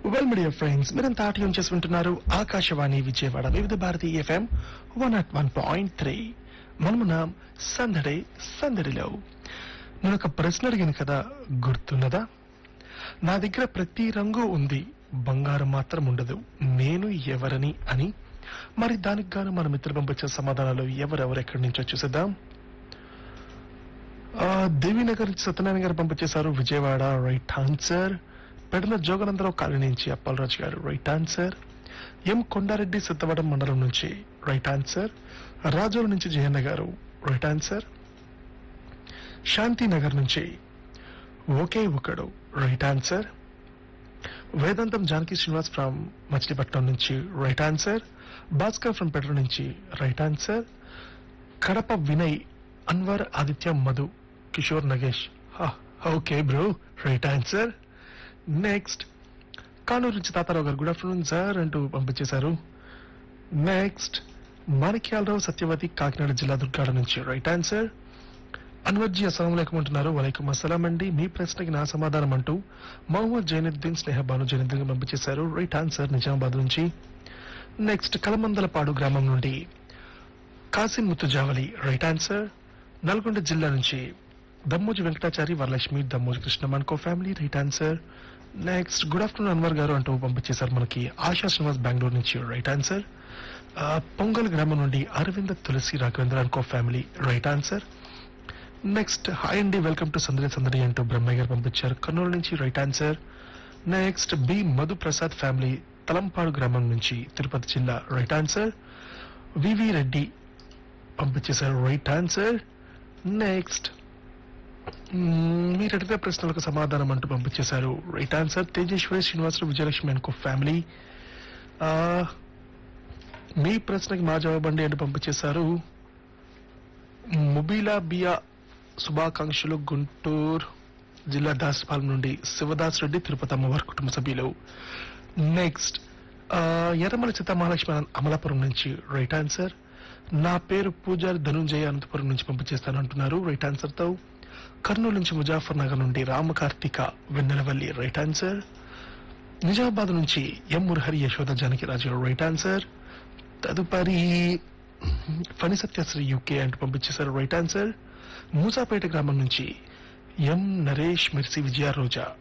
well media friends మీరంతా ఆటయం చేసి వింటున్నారు Akashvani Vijayawada Vividh Bharati FM one at one point three మనమున్నాం సందడి సందడిలో నేను ఒక ప్రశ్న అడిగాను కదా గుర్తున్నదా నా దగ్గర ప్రతి రంగు ఉంది బంగారం మాత్రం ఉండదు నేను ఎవరని అని మరి దానికి గాను మన మిత్రులు పంపించిన సమాధానాలు ఎవరెవరు ఎక్కడి నుంచో చూసేద్దాం ఆ, దేవీనగర్ నుంచి సత్యనారాయణ గారు పంపించేశారు Vijayawada right answer Pedana Joganandarao colony నుంచి అప్పలరాజు గారు right answer M Kondareddy Siddhavatam మండలం నుంచి రైట్ ఆన్సర్ రాజోలు నుంచి జయన్న గారు రైట్ ఆన్సర్ శాంతినగర్ నుంచి ఒకే ఒకడు రైట్ ఆన్సర్ వేదాంతం జానకి శ్రీనివాస్ ఫ్రమ్ మచిలీపట్నం నుంచి రైట్ ఆన్సర్ భాస్కర్ ఫ్రమ్ పెట్ర నుంచి right answer Kadapa Vinay Anwar Aditya Madhu Kishore Nagesh okay bro right answer next Kanuru నుంచి తాతారావు గారు గుడ్ ఆఫ్టర్నూన్ సార్ అంటూ పంపించేశారు నెక్స్ట్ మాణిక్యాలరావు సత్యవతి కాకినాడ జిల్లా దుర్గాడ నుంచి రైట్ ఆన్సర్ అన్వర్జీ అస్సలం అంటున్నారు వలైకుం అస్సలాం అండి మీ ప్రశ్నకి నా సమాధానం అంటూ మహమ్మద్ జైనుద్దీన్ స్నేహ బాను జైనుద్దీన్ పంపించేశారు రైట్ ఆన్సర్ నిజామాబాద్ నుంచి నెక్స్ట్ కలమందలపాడు గ్రామం నుండి కాసిం ముత్తుజావలి రైట్ ఆన్సర్ నల్గొండ జిల్లా నుంచి దమ్మోజి వెంకటాచారి వరలక్ష్మి దమ్మోజి కృష్ణ మన్కో family right answer next good afternoon Anwar గారు అంటూ పంపించేశారు మనకి ఆశా శ్రీనివాస్ బెంగళూరు నుంచి రైట్ ఆన్సర్ పొంగల్ గ్రామం నుండి అరవింద తులసి రాఘవేంద్ర అనుకో family right answer next hi అండి వెల్కమ్ టు సందడి సందడి అంటూ బ్రహ్మయ్య గారు పంపించారు కర్నూలు నుంచి right answer next B Madhu Prasad family Talampadu గ్రామం నుంచి తిరుపతి జిల్లా రైట్ ఆన్సర్ వివి రెడ్డి పంపించేశారు రైట్ ఆన్సర్ నెక్స్ట్ మీరు అడిగిన ప్రశ్నలకు సమాధానం అంటూ పంపించేశారు రైట్ ఆన్సర్ తేజేశ్వరి శ్రీనివాసరావు విజయలక్ష్మి అనుకో ఫ్యామిలీ ఆ, మీ ప్రశ్నకి మా జవాబండి అంటూ పంపించేశారు ముబీలా బియా శుభాకాంక్షలు గుంటూరు జిల్లా దాసపాలెం నుండి శివదాస్ రెడ్డి తిరుపతి అమ్మవారి కుటుంబ సభ్యులు నెక్స్ట్ ఎర్రమల సీతామహాలక్ష్మి అమలాపురం నుంచి రైట్ ఆన్సర్ నా పేరు పూజారి ధనుంజయ అనంతపురం నుంచి పంపించేస్తాను అంటున్నారు రైట్ ఆన్సర్ తో కర్నూలు నుంచి ముజాఫర్ నగర్ నుండి రామకార్తిక వెన్నెలవల్లి రైట్ ఆన్సర్ నిజామాబాద్ నుంచి M Murahari Yashoda Janaki Raju right answer తదుపరి ఫణి సత్యశ్రీ యూకే అంటూ పంపించేశారు రైట్ ఆన్సర్ మూసాపేట గ్రామం నుంచి ఎం నరేష్ మిర్సి విజయ రోజా